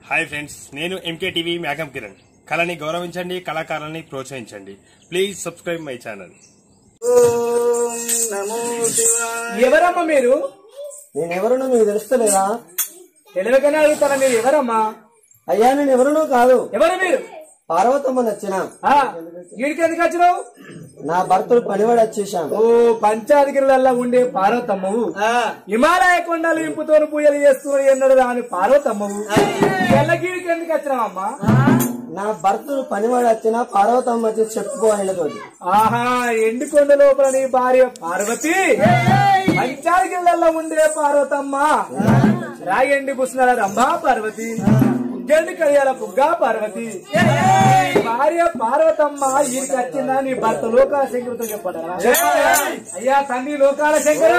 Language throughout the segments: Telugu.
హాయ్ ఫ్రెండ్స్ నేను ఎంకే టీవీ మేఘం కిరణ్ కళని గౌరవించండి కళాకారులని ప్రోత్సహించండి ప్లీజ్ సబ్స్క్రైబ్ మై ఛానల్ ఎవరమ్మా మీరు నేనెవరునో మీకు తెలుస్తలేదా తెలియకనే అడుగుతారా మీరు ఎవరమ్మా అయ్యా నేను ఎవరునో కాదు ఎవరు మీరు పార్వతమ్మ నచ్చిన ఆ వీడికి ఎందుకు వచ్చినావు నా భర్తలు పనివాడు వచ్చేసాను ఓ పంచాధికారులల్లా ఉండే పార్వతమ్మవు హిమాలయ కొండలు ఇంపుతో పూజలు చేస్తూ ఎన్నడు రాని పార్వతమ్మవు ఎల్లగిరికి ఎందుకు వచ్చినావమ్మా నా భర్తలు పనివాడు వచ్చిన పార్వతమ్మ వచ్చి చెప్పుకోవాలి ఆహా ఎండి కొండ లోపల నీ భార్య పార్వతి పంచాధికారులల్లా ఉండే పార్వతమ్మ రాయండి పుష్ణాల రంభా పార్వతి పుగ్గండి కలియాల పుగ్గా పార్వతి నీ భార్య పార్వతమ్మ ఈడికి వచ్చిందా నీ భర్త లోకాల శంకరుతో చెప్పడరా అయ్యా తండ్రి లోకాల శంకర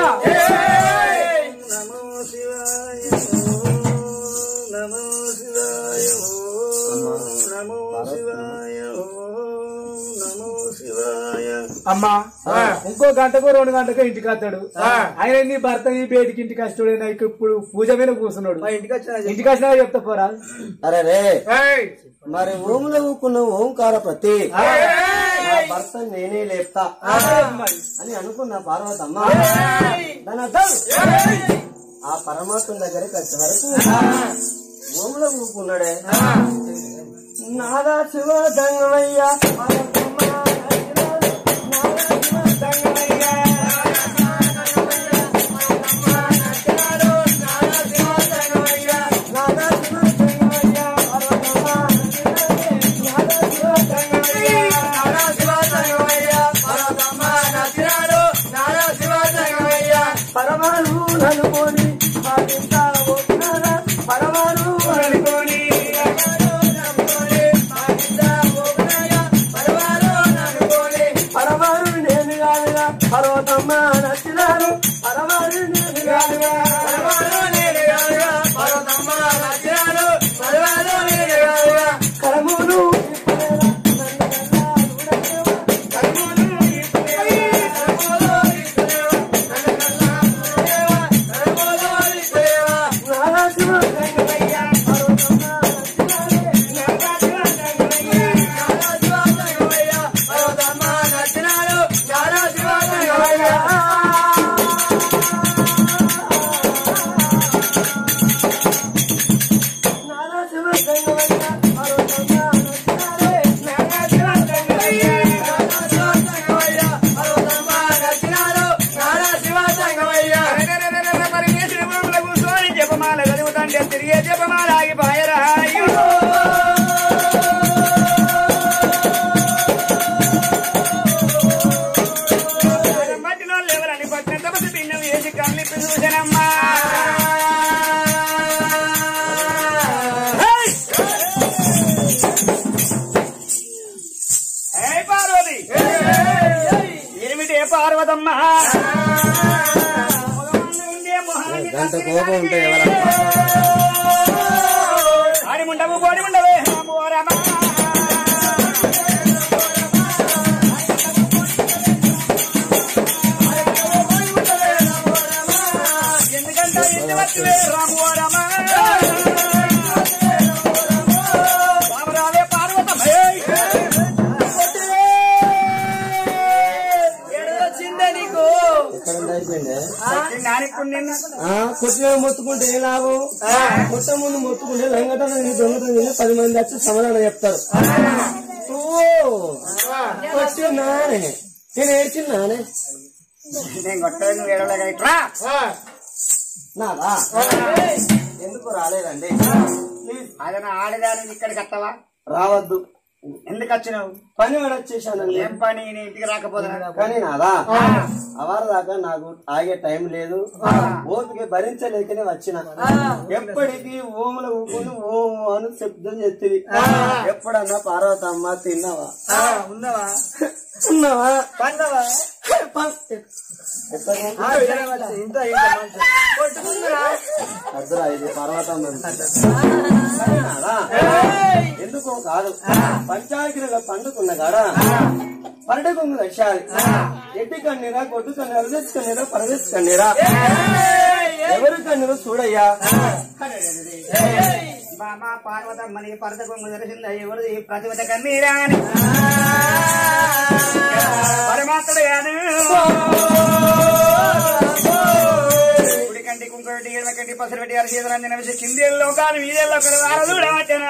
అమ్మా ఇంకో గంటకో రెండు గంటకో ఇంటికి వస్తాడు ఆయన నీ భర్త ఈ బయటికి ఇంటికి వస్తాడు నాకు ఇప్పుడు పూజ మీద కూర్చున్నాడు ఇంటికి వచ్చినా చెప్తా పోరా అరే రే ఏయ్! మరి ఓములో ఊకున్న ఓంకార ప్రతి నా భర్త నేనే లేపుతా మరి. అని అనుకున్న పార్వతమ్మ దాని అర్థం ఆ పరమాత్మ దగ్గరికి వచ్చే వరకు ఓములో ఊకున్నాడే నాదా శివ దంగమయ్య పార్వతమ్మ నాదా శివ దంగమయ్య నాదా శివ దంగమయ్య పార్వతమ్మ నాదా శివ దంగమయ్య నాదా శివ దంగమయ్య పార్వతమ్మ నచ్చినాడు నాదా శివ దంగమయ్య పరమాను నలుకొని పాటించా పోతున్నారా పరమాను నలుకొని పరమాను నేను కాదుగా పర్వతమ్మ నచ్చినారు పరమాను నేను కాదుగా పరమాను నేను కాదుగా పర్వతమ్మ నచ్చినారు పరమాను నేను కాదుగా కరమును తిరిగే జపమాల ఆగిపోయరా మట్టిలో లేవరని పట్టిన తపసి పిండం వేసి కళ్ళిప్పి చూసనమ్మా ఏ పార్వతి ఏమిటే పార్వతమ్మ ఉండే మొహాన్ని గంట కోపం ఉంటే ఎవరన్నా ఆడి ముండవు కోడి ముండవే రామా ఎందుకంటే ఇంటి వచ్చివే రాము రమ రామరావే పార్వతమ్మ ఏడొచ్చిందే నీకు ఎక్కడ అయిపోయింది నానికి నిన్న ఆ కొట్టిన మొత్తుకుంటే ఏ లాభం కొట్ట ముందు మొత్తుకుంటే లంగటన దొంగతనం పది మంది వచ్చి సమాధానం చెప్తారు ఓ కొట్టినానే నేను ఏడ్చిన్నానే నేను కొట్టలేదు నువ్వు ఏడవలేక ఇట్రా నాదా ఎందుకు రాలేదండి ప్లీజ్ అదన ఆడదాని ఇక్కడికి వస్తావా రావద్దు ఎందుకు వచ్చినావు పని వాడు వచ్చేసానండి ఏం పని నేను ఇంటికి రాకపోతున్నా కానీ నాదా అవారు దాకా నాకు ఆగే టైం లేదు ఓపిక భరించలేకనే వచ్చిన ఎప్పటికీ ఓముల ఊపుని ఓము అని శబ్దం చెప్తుంది ఎప్పుడన్నా పార్వతమ్మ తిన్నావా ఉన్నావా ఉన్నావా పండవా ఇంత అర్థరా ఇది పర్వతమ్మ నాదా? ఎందుకో కాదు పంచాయతీలో పండుకున్న కాడ పరట కొంగు లక్ష్యాలి ఎట్టి కన్నీరా కొట్టు కన్నీరా అరదేశ్ కన్నీరా పరదేశ్ కన్నీరా ఎవరు కన్నీరు చూడయ్యా బామా పార్వతమ్మని పరద కొంగు తెలిసిందా ఎవరిది ప్రతిభత కన్నీరా అని పరమాత్ముడు కాదు కుడి కంటి కుంకుడి ఎడమ కంటి పసరు పెట్టి అరచేతులంది నడిచి కింది లోకాలు వీధల్లో ఒకరు వారదుడవచ్చనా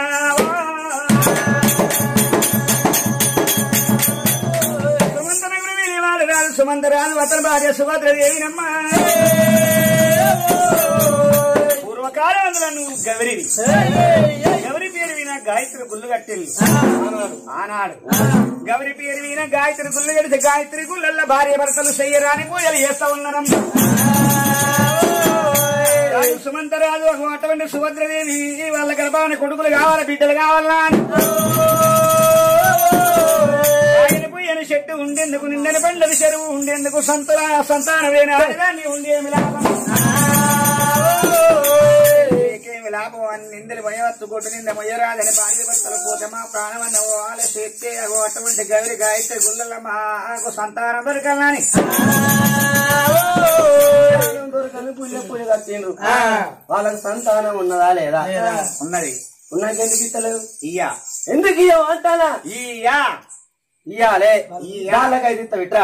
సుమంతన గురువి వాడు రాదు సుమంతరాలు అతని భార్య సుభద్రదేవినమ్మ పూర్వకాలంలో నువ్వు గౌరివి గౌరి పేరు విన గాయత్రి గుళ్ళు కట్టింది ఆనాడు గౌరి పేరు విన గాయత్రి గుళ్ళు కడితే గాయత్రి గుళ్ళల్ల భార్య భర్తలు చెయ్యరాని పూజలు చేస్తా ఉన్నారమ్మ రాజు సుమంతరాజు ఒక అటువంటి సుభద్రదేవి వాళ్ళ గర్భాన్ని కొడుకులు కావాలా బిడ్డలు కావాలా అని ఆయన పోయిన చెట్టు ఉండేందుకు నిండని పండ్లది చెరువు ఉండేందుకు సంతన సంతానమైన ఆడదాన్ని ఉండేమి లాభం నీకేమి లాభం అని నిందలు భయవత్తు కొట్టు నింద మొయ్యరాదని భార్య భర్తలు పోతే మా ప్రాణమన్న వాళ్ళ చేస్తే అగో అటువంటి గౌరి గాయత్రి గుళ్ళల మాకు సంతానం దొరకాలని దొరకని పుణ్య పూజ కట్టిండ్రు వాళ్ళకి సంతానం ఉన్నదా లేదా ఉన్నది ఉన్నాక ఎందుకు ఇస్తలేవు ఇయ్యా ఎందుకు ఇయ్యవు అంటానా ఇయ్యా ఇయ్యాలే వాళ్ళకైతే ఇస్తా విట్రా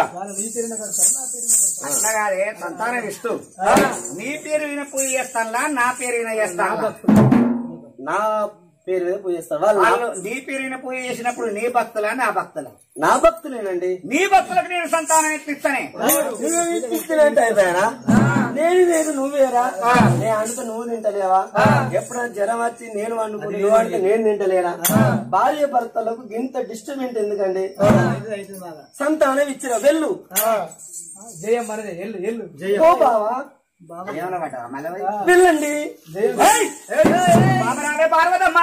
అట్లా కాదే సంతానం ఇస్తూ నీ పేరు విన పూజ చేస్తానులా నా పేరు విన చేస్తాను నా పేరు మీద పూజ చేస్తారు వాళ్ళు నా- వాళ్ళు నీ పేరు విన పూజ చేసినప్పుడు నీ భక్తులా నా భక్తులా నా భక్తులేనండి నీ భక్తులకు నేను సంతానం ఎట్లిస్తానే నువ్వు ఇచ్చినట్టు అయిపోయానా నేను వేరు నువ్వేరా నేను అనుకు నువ్వు తింటలేవా ఎప్పుడైనా జ్వరం వచ్చి నేను వండుకుని నువ్వు అంటే నేను తింటలేరా భార్య భర్తలకు ఇంత డిస్టర్బెంట్ ఎందుకండి సంతానం ఇచ్చిన వెళ్ళు జయం మనదే ఎల్లు ఎల్లు ఓ బావా ఏమన్నమాట మళ్ళీ వెళ్ళండి ఏయ్! బాబరావే పార్వతమ్మ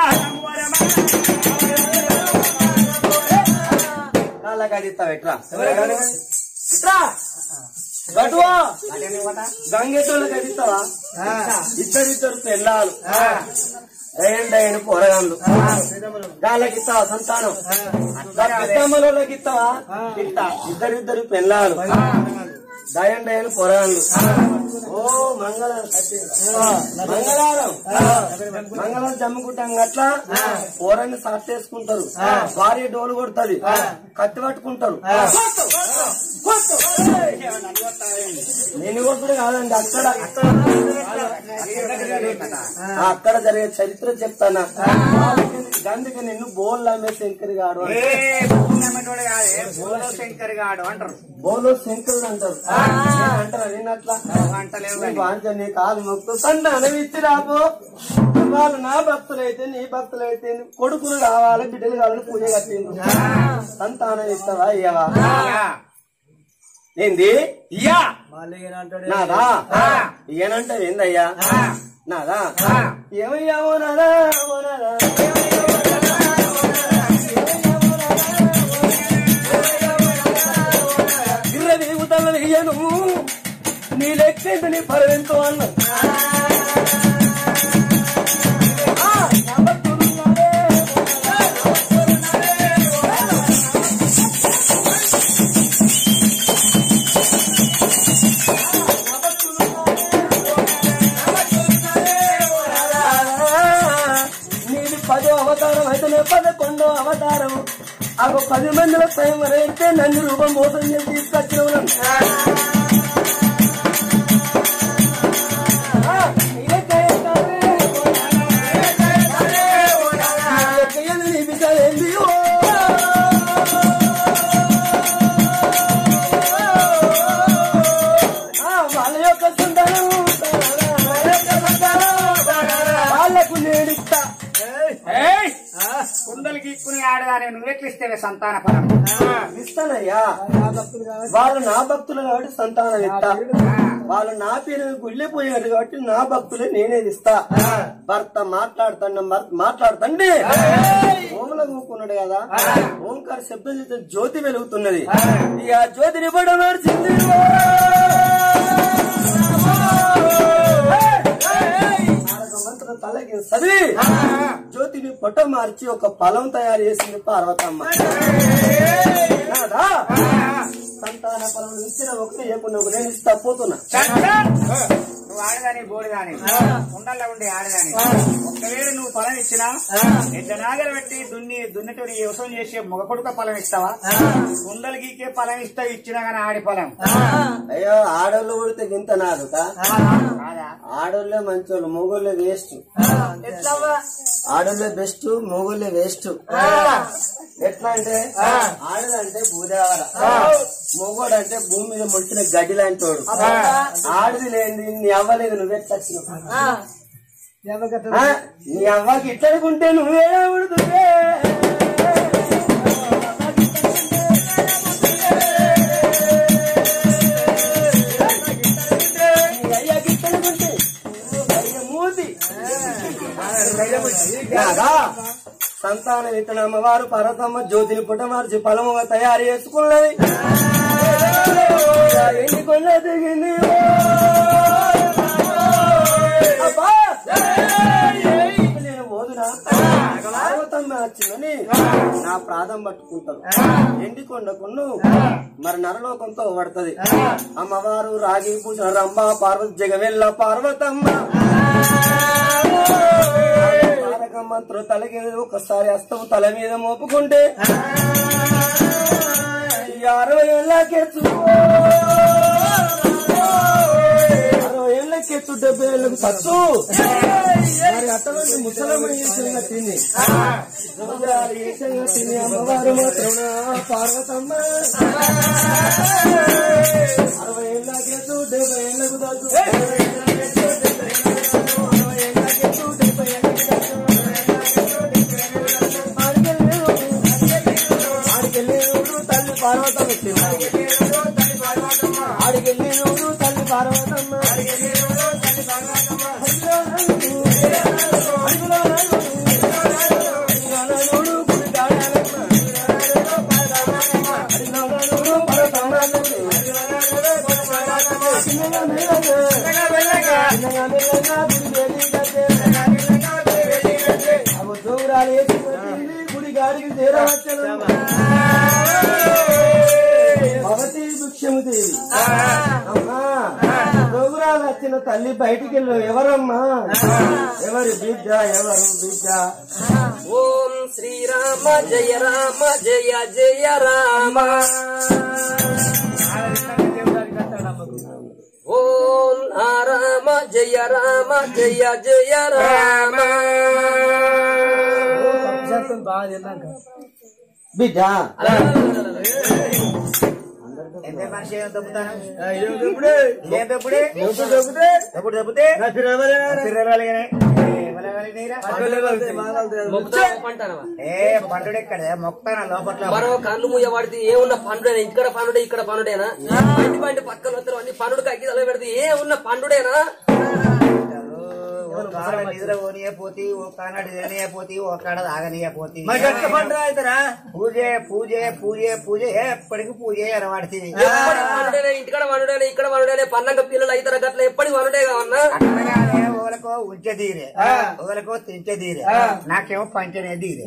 నాలా కడిస్తా ఎట్రా ఇట్రా గటువా గంగెట్టోళ్ళకి కడిస్తావా ఇద్దరిద్దరు పెళ్ళాలు ఏంటైన పోరగాళ్ళు గాళ్ళకి ఇస్తావా సంతానం పెద్దమ్మలోకి ఇస్తావా ఇస్తా ఇద్దరిద్దరు పెళ్ళాలు దయండైన పోరగాళ్ళు ఓ మంగళం మంగళవారం మంగళవారం జమ్ముకుంటాం అట్లా పోరాన్ని సాటేసుకుంటారు భార్య డోలు కొడుతుంది కత్తి పట్టుకుంటారు నేను కొట్టుడు కాదండి అక్కడ ఆ, అక్కడ జరిగే చరిత్ర చెప్తానా అందుకే నిన్ను బోల్ అమ్మే శంకర్ గాడు ఏ పూర్ణమ్మటోడు కాదే పూలో శంకర్ గాడు అంటారు బోలో శంకరుడు అంటారు నేను అంటారా నేను అట్లా అంటలేవు నీ బాంచ నీ కాలు మొక్కు సంతానం ఇచ్చి రాబో వాళ్ళు నా భక్తులైతే నీ భక్తులైతే నీ కొడుకులు కావాలి బిడ్డలు కావాలని పూజ కట్టిండు సంతానం ఇస్తావా ఇయ్యవా ఏంది ఇయ్యా నాదా ఈయనంటే ఏందయ్యా నాదా ఏమయ్యావో నాదా ఓ నాదా గిర్ర దిగుతల ఇయ్యను నీ లెక్కేంట నీ పరవెంతో అన్న నీది పదో అవతారం అయితేనే పదకొండో అవతారం అగో పది మందిలో స్వయం అయితే నన్ను రూపం మోసం చేసి తీసుకొచ్చిన వాళ్ళ యొక్క సంతానం వాళ్ళకు నేడిస్తా ఏయ్! కుండలు గీక్కుని ఆడదాని నువ్వు ఎట్లిస్తేవే సంతాన ఫలం ఇస్తానయ్యా వాళ్ళు నా భక్తులు కాబట్టి సంతానం ఇస్తా వాళ్ళు నా పేరు గుళ్ళిపోయారు కాబట్టి నా భక్తులే నేనే ఇస్తా భర్త మాట్లాడుతాను మాట్లాడుతండి ఓముల కూకున్నాడు కదా ఓంకార శబ్దం చేస్తే జ్యోతి వెలుగుతున్నది ఇక ఆ జ్యోతిని పడ మార్చింది మంత్రం తలకి చదివి జ్యోతిని పొట్ట మార్చి ఒక ఫలం తయారు చేసింది పార్వతమ్మ నాదా సంతాన ఫలం ఇచ్చిన ఒకటి చెప్పిన ఒక నేను ఇస్తా పోతున్నా నువ్వు ఆడదాని బోడిదాని ఉండల్లో ఉండే ఆడదాని ఒకవేళ నువ్వు పొలం ఇచ్చినా ఎట్లా నాగలు పెట్టి దున్ని దున్నటోని వ్యవసాయం చేసే మొగ కొడుక పొలం ఇస్తావా కుండలు గీకే పొలం ఇస్తావు ఇచ్చినా గానీ ఆడి పొలం అయ్యో ఆడోళ్ళు ఉడితే గింత నాదుక కాదా ఆడోళ్ళే మంచోళ్ళు మొగోళ్ళే వేస్ట్ ఆడోళ్ళే బెస్ట్ మొగోళ్ళే వేస్ట్ ఎట్లా అంటే ఆడదంటే భూదేవర మొగోడు అంటే భూమి మీద మొలిచిన గడ్డి లాంటి వాడు ఆడది లేని నీ అవ్వలేదు నువ్వే తచ్చినావు ఆ, నీ అవ్వకి ఇట్లనుకుంటే నువ్వే ఉడుతువే నీ అయ్యకి ఇట్లనుకుంటే నువ్వు అయ్య మూతి కాదా సంతాన విత్తన అమ్మవారు పర్వతమ్మ జ్యోతిని పుట్టమార్చి పొలముగా తయారు చేసుకున్నది ఎన్ని కొన్న దిగింది అబ్బా! నేను పోదునా పార్వతమ్మ వచ్చిందని నా ప్రాధం పట్టుకుంటాను ఎండి కొండకును మరి నరలోకంతో పడుతుంది అమ్మవారు రాగి పూజ రంభ పార్వతి జగవెల్ల పార్వతమ్మ తారక మంత్రం తలకి ఒకసారి అస్తం తల మీద మోపుకుంటే ఈ అరవై ఏళ్ళకెత్తు అరవై ఏళ్ళకెత్తు డెబ్బై ఏళ్ళకు సత్తు మరి అటువంటి ముసలమ్మ ఈ సంగతి తిని రోజాలు ఈ సంగతి తిని అమ్మవారు మాత్రం పార్వతమ్మ అరవై ఏళ్ళకెత్తు డెబ్బై ఏళ్ళకు దత్తు అరవై ఏళ్ళకెత్తు డెబ్బై ఏళ్ళకు దత్తు ఆడికెళ్ళేనోడు తల్లి పార్వతమ్మ వచ్చింది ఆడికెళ్ళేనోడు తల్లి పార్వతమ్మ అడిగిలో నడుడు గుడి దాడాలమ్మ. అడిగిలో నడుడు పార్వతమ్మ చిన్నగా మెల్లగా, చిన్నగా మెల్లగా గుడి వేడి కట్టే. అవి దూరాలు వేసుకొని గుడి గాడికి చేరవచ్చను భవతి వృక్షము దేవి అమ్మా దోగురాలు వచ్చిన తల్లి బయటికి వెళ్ళు ఎవరమ్మా ఎవరి బిడ్డ ఎవరు బిడ్డ ఓం శ్రీరామ జయ రామ జయ జయ రామ ఓం రామ జయ రామ జయ జయ రామ బిడ్డ ఎంత మనిషి ఏం దొబ్బుతాను ఏం దొబ్బుడే దొబ్బుడు దొబ్బుతే తిరగలిగానే. ఏ, వలగలిగినాయిరా? పంటానవా ఏ పండుడు ఎక్కడ మొక్తాన లోపట్ల మరో కళ్ళు మూయ వాడితే ఏ ఉన్న పండుడేనా ఇక్కడ పండుడే ఇక్కడ పండుడేనా బండి బండి పక్కన వస్తారు అన్ని పండుడు కక్కి తల పెడితే ఏ ఉన్న పండుడేనా ఓ కాడ నిద్ర పోనీయపోతి ఓ కానాడు తిననీయపోతి ఓ కాడ తాగనీయపోతి పూజే పూజే పూజే పూజ ఎప్పటికి పూజే అనవాడుతుంది ఎప్పటి పండుడేనే ఇంటికాడ పండుడేనే ఇక్కడ పండుడేనే పన్నక పిల్లలు అవుతారు గట్ల ఎప్పటి పండుడే కావన్నా అట్టగానే ఓలకో ఉంచె తీరే ఓలకో తించె తీరే నాకేమో పంచనే తీరే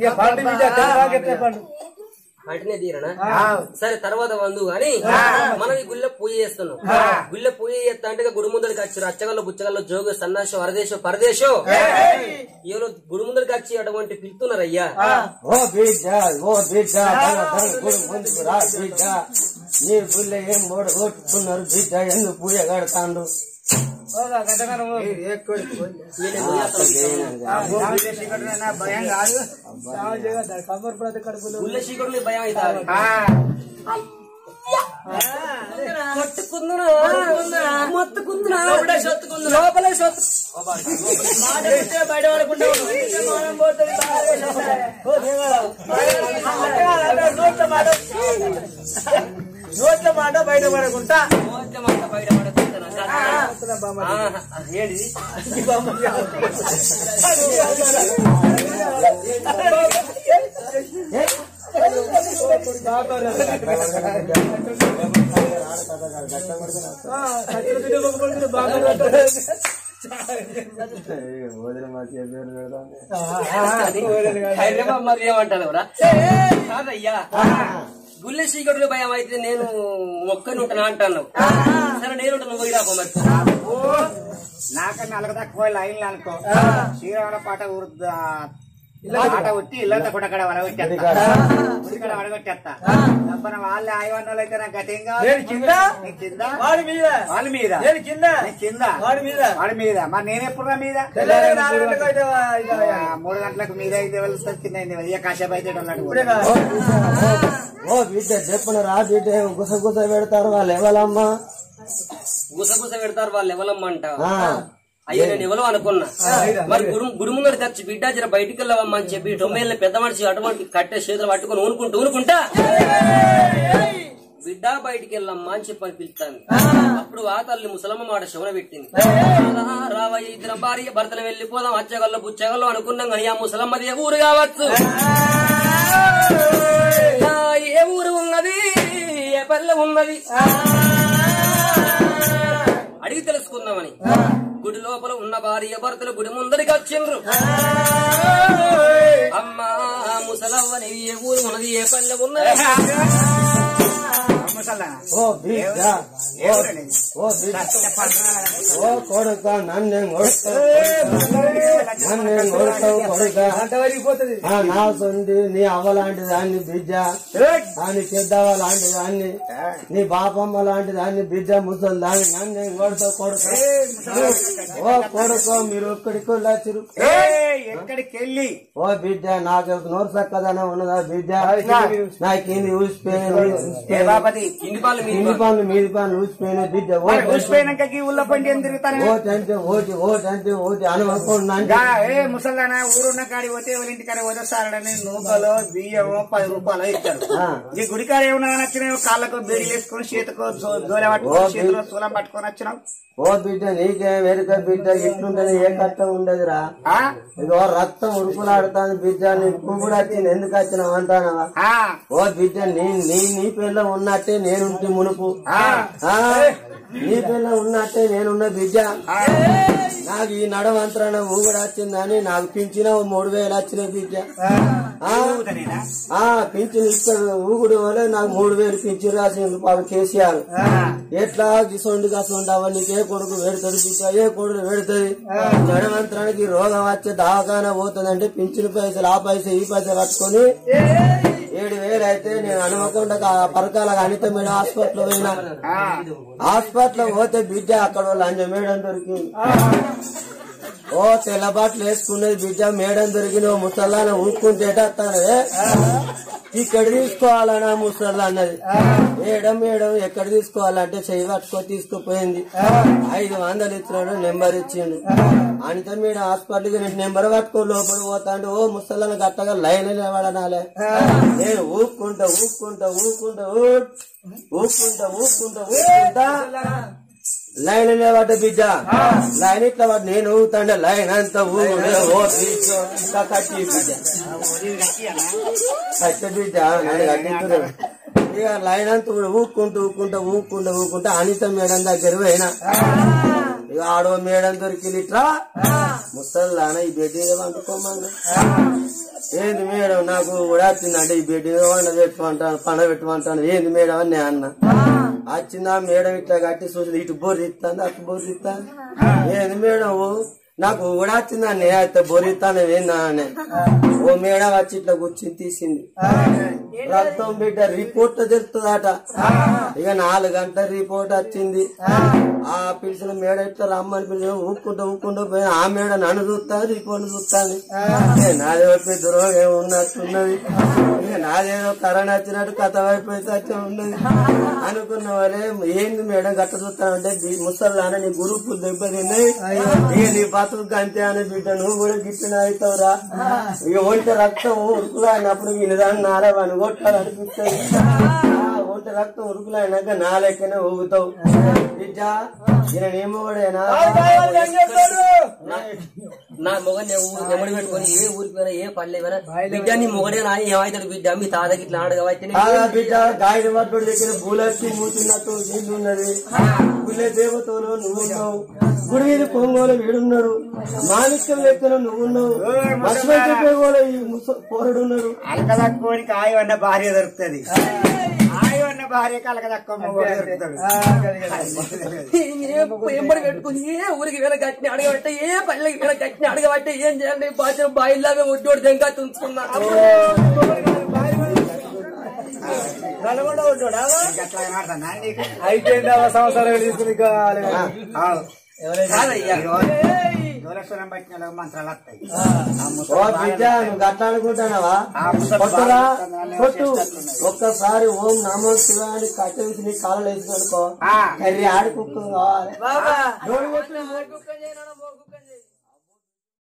అంటనే తీరనా సరే తర్వాత వందు గాని మనం ఈ గుళ్ళ పూజ చేస్తున్నాం గుళ్ళ పూజ చేస్తా అంటే ఇక గుడి ముందరికి వచ్చారు అచ్చగల్లో బుచ్చగల్లో జోగు సన్నాసో వరదేశో పరదేశో ఏదో గుడి ముందరికి వచ్చి అటువంటి పిలుతున్నారు అయ్యా ఓ బిడ్డ ఓ బిడ్డ బల బల గుడి ముందుకు రా బిడ్డ నీ పుల్ల ఏం మూడు కొట్టుకున్నారు బిడ్డ ఎందుకు పూజ కడతాండు భయం కాదు గుళ్ళ చీకటి భయం అవుతారు ఆ, కొట్టుకుందునా మొత్తుకుందునా లోపలే సొత్తు నోట్ల మాట బయట పడకుండా మోజమంతా బయట పడుతుందా? ఆహా, ఏంటిది హైదరాబాద్ మరి ఏమంటారు ఎవరా కాదయ్యా గుళ్ళె చీకటిలో భయం అయితే నేను ఒక్కని ఉంటాను అంటాను సరే నేను ఉంటాను నువ్వు పోయిరా పో మరి ఓ, నాకన్నా అలగ తక్కువ లైన్లు అనుకో శ్రీరాముల పాట ఊరుద్దా పాట ఉట్టి ఇల్లంతా కూడా అక్కడ వడగొట్టేస్తా ఇక్కడ వడగొట్టేస్తా డబ్బన వాళ్ళ ఆయవన్నోళ్ళు అయితే నాకు గతేం కావాలి నేను కింద నీకు కింద వాడి మీద వాళ్ళ మీద నేను కింద నీకు కింద వాడి మీద వాడి మీద మరి నేను ఎప్పుడు మీద తెల్లారి నాలుగు గంటలకు అయితే వా- ఇక ఆ, మూడు గంటలకు మీద అయితే వెళ్తారు కింద అయింది ఏ కాసేపు అయితే ఉన్నాడు ఇప్పుడే కదా. ఓ బిడ్డ చెప్పిన రా బిడ్డ గుస గుస పెడతారు వాళ్ళు ఎవరమ్మా గుసగుస పెడతారు వాళ్ళు ఎవలమ్మ అంట ఆ, అయ్యో నేను ఎవరో అనుకున్నా మరి గుడు గుడి ముందర తెచ్చి బిడ్డ జర బయటికి వెళ్ళవమ్మా అని చెప్పి తొమ్మిది పెద్ద మనిషి అటువంటి కట్టే చేతులు పట్టుకొని ఊనుకుంటూ ఊనుకుంటా బిడ్డ బయటికి వెళ్ళమ్మా అని చెప్పని పిలుస్తాను అప్పుడు ఆ తల్లి ముసలమ్మ మాట శవన పెట్టింది రాదా, రావయ్య ఇద్దరం భార్య భర్తలు వెళ్ళిపోదాం అచ్చగల్లో బుచ్చగల్లో అనుకున్నాం కానీ ఆ ముసలమ్మది ఏ ఊరు కావచ్చు ఆ, ఏ ఊరు ఉన్నది ఏ పల్లె ఉన్నది అడిగి తెలుసుకుందామని గుడి లోపల ఉన్న భార్య భర్తలు గుడి ముందరికి వచ్చిండ్రు అమ్మా ముసలవ్వని ఏ ఊరు ఉన్నది ఏ పల్లె ఉన్నది ముసల్దానా ఓ బిడ్డ ఏ ఊరనేది? ఓ బిడ్డ ఓ కొడుక నన్ను కొడతావు నన్ను కొడతావు కొడుక అంతవరకు పోతుంది ఆ, నా సొంది నీ అవ్వ లాంటి దాన్ని బిడ్డ దాని పెద్దవ్వ లాంటి దాన్ని నీ బాపమ్మ లాంటి దాన్ని బిడ్డ ముసలి దాన్ని నన్ను కొడతావు కొడుక ఓ కొడుకో మీరు ఒక్కడికి వచ్చిరు ఏయ్, ఎక్కడికి వెళ్ళి ఓ బిడ్డ నాకు నోరు చక్కదనం ఉన్నదా బిడ్డ నాకు కింది ఊసిపోయిన ఏ బాపతి కింది పాలు మీ కింది పనులు మీది పనులు ఊసిపోయిన బిడ్డ ఓ మరి ఊసిపోయినాక ఈ ఊళ్ళో పండి ఏం తిరుగుతాను ఓటి అంటే ఓటి ఓటి అంటే ఓటి అనుకోండి గా, ఏ ముసల్దానా ఊరున్న కాడి పోతే ఎవరి ఇంటి కాడ పోతే సారడని నూకలు బియ్యము పది రూపాయలు ఇచ్చారు ఆ. ఈ గుడికాడ ఏమన్నా నచ్చినావు కాళ్ళకు బీడి వేసుకొని చేతికో దోల పట్టుకొని చేతిలో శూలం పట్టుకొని వచ్చినావు ఓ బిడ్డ నీకే వెనుక బిడ్డ ఇట్లుంటేనే ఏ కష్టం ఉండదురా ఆ? ఇగో రక్తం ఉరుకులాడుతాను బిడ్డ నీ కూడా వచ్చింది ఎందుకు వచ్చినావు అంటానవా ఆ. ఓ బిడ్డ నీ నీ నీ పిల్ల ఉన్నట్టే నేనుంటి మునుపు ఆ. ఆ, నీ పిల్ల ఉన్నట్టే నేనున్న బిడ్డ నాకు ఈ నడవంతరణ ఊగుడు వచ్చిందని నాకు పింఛన ఓ మూడు వేలు వచ్చిన బిడ్డ ఆ, ఊగుతానేనా? ఆ పింఛన్ ఇక్కడ ఊగుడు వల్ల నాకు మూడు వేలు పింఛన్ రాసిండు పాపం కేసీఆర్ ఎట్లా గిసొండి గసొండి అవన్నీ నీకు ఏ కొడుకు పెడుతుంది బిడ్డ ఏ కొడుకు పెడుతుంది జడమంత్రానికి రోగం వచ్చే దవాఖాన పోతుందంటే పింఛన్ పైసలు ఆ పైసలు ఈ పైసలు పట్టుకొని ఏడు వేలు అయితే నేను అనుకోకుండా పరకాల అనిత మేడం హాస్పిటల్ పోయినా హాస్పిటల్ పోతే బిడ్డ అక్కడ వాళ్ళు అంజ మేడం దొరికింది ఓ తెల్ల బట్టలు వేసుకున్నది బిడ్డ మేడం దొరికిన ఓ ముసల్లాన ఊరుకుంటే ఎట్టేస్తానే ఇక్కడ తీసుకోవాలన్నా ముసల్లా అన్నది మేడం మేడం ఎక్కడ తీసుకోవాలంటే చెయ్యి పట్టుకొని తీసుకుపోయింది ఐదు వందలు ఇచ్చినాడు నెంబర్ ఇచ్చిండు అనిత మేడం హాస్పిటల్కి నేను నెంబర్ పట్టుకో లోపల పోతా అంటే ఓ ముసల్లాన గట్టగా లైన్ నిలబడనాలే నేను ఊపుకుంటా ఊపుకుంటా ఊపుకుంటా ఊ- ఊపుకుంటా ఊపుకుంటా ఊపుకుంటా లైన్ లేవట బిడ్డ లైన్ ఇట్లా వాడు నేను ఊగుతాండే లైన్ అంతా ఊగుడే ఓ తీసుకో ఇంకా కట్టి బిడ్డ కట్టి బిడ్డ నన్ను కట్టించుడు. ఇక లైన్ అంతా ఊ- ఊక్కుంటూ ఊక్కుంటా ఊక్కుంటా ఊక్కుంటా అనిత మేడం దగ్గర పోయినా ఇక ఆడో మేడం దొరికి ఇట్లా ముసల్లాన ఈ బెడ్ మీద వండుకోమన్నా ఏంది మేడం నాకు కూడా వచ్చిందంటే ఈ బెడ్ మీద వండ పెట్టుకుంటాను పండ పెట్టుకుంటాను ఏంది మేడం అని నేను అన్నా వచ్చిందా మేడం ఇట్లా కట్టి చూసి ఇటు బొర్రి ఇస్తాను అటు బొర్రి ఇస్తాను ఏంది మేడం ఓ, నాకు కూడా వచ్చిందా నేను అయితే బొర్రి ఇస్తాను ఏందా అని ఓ మేడం వచ్చి ఇట్లా కూర్చుని తీసింది రక్తం బిడ్డ రిపోర్ట్ తెలుస్తుందట ఇక నాలుగు గంటల రిపోర్ట్ వచ్చింది ఆ పిలిచిన మేడ ఇట్లా రమ్మని పిలిచిన ఊక్కుంటూ ఊక్కుంటూ పోయిన ఆ మేడ నన్ను చూస్తాను రిపోర్ట్ చూస్తాను నాదే పెద్ద రోగం ఉన్నట్టున్నది ఇక నాదేదో కరోనా వచ్చినట్టు కథ అయిపోతే వచ్చి ఉన్నది అనుకున్న వాళ్ళే ఏంది మేడం గట్ట చూస్తానంటే ముసల్లాన నీ గురుపు దెబ్బతిన్నాయి ఇక నీ బతుకు అంతే అని బిడ్డ నువ్వు కూడా గిట్టిన అవుతావురా ఇక ఒంటి రక్తం ఉరుకులాడినప్పుడు వినదాన్ని నారవని కొట్టాలనిపిస్తుంది ఆ ఒంటి రక్తం ఉరుకులైనాక నా లెక్కనే ఊగుతావు బిడ్డ ఈయన ఏమోడేనా నా మొగని ఎమ్మడి పెట్టుకొని ఏ ఊరికి పోయినా ఏ పల్లె పోయినా బిడ్డ నీ మొగడే నా ఏమైతాడు బిడ్డ మీ తాతకి ఇట్లా ఆడగా కాదా బిడ్డ గాయన పట్టుబడి దగ్గర భూలక్ష్మి మూతున్నట్టు నీళ్ళు ఉన్నది గుళ్ళే దేవతలు నువ్వున్నావు గుడి మీద పొంగోలు వీడున్నాడు మాణిక్యం లెక్కన నువ్వున్నావు లక్ష్మణ్ చెప్పే కూడా ఈ ముస- పోరడున్నాడు అలకదక్కోనికి ఆయవన్న భార్య దొరుకుతుంది ఆయవన్న భార్యకి అలకదక్కువ మొగుడు దొరుకుతాడు ఎంబడి పెట్టుకుని ఏ ఊరికి వేళ గట్టిని అడగబట్టే ఏ పల్లెకి వేళ గట్టిని అడగబట్టే ఏం చేయాలి బాధ్యత బాయిల్లాగా ఒడ్డోడు దెంగా తుంచుకున్నా అట్లా మాట్లాడినా నీకు అయిపోయింది ఆ సంవత్సరాలు తీసుకుని కావాలి ఆవు. కాదయ్యా దూరస్వరం పట్టిన వాళ్ళకి మంత్రాలు వస్తాయి ఓ బిడ్డ నువ్వు గట్ల అనుకుంటున్నావా ఆ ముసలి కొట్టరా బాగా కొట్టు చేస్తున్నది. ఒక్కసారి ఓం నమో శివ అని కట్టేసి నీ కాళ్ళు వేసుకునుకో ఆ. కర్రీ ఆడి కుక్క కావాలి బాబా డోలు కొట్టు. కుక్క చేయనడం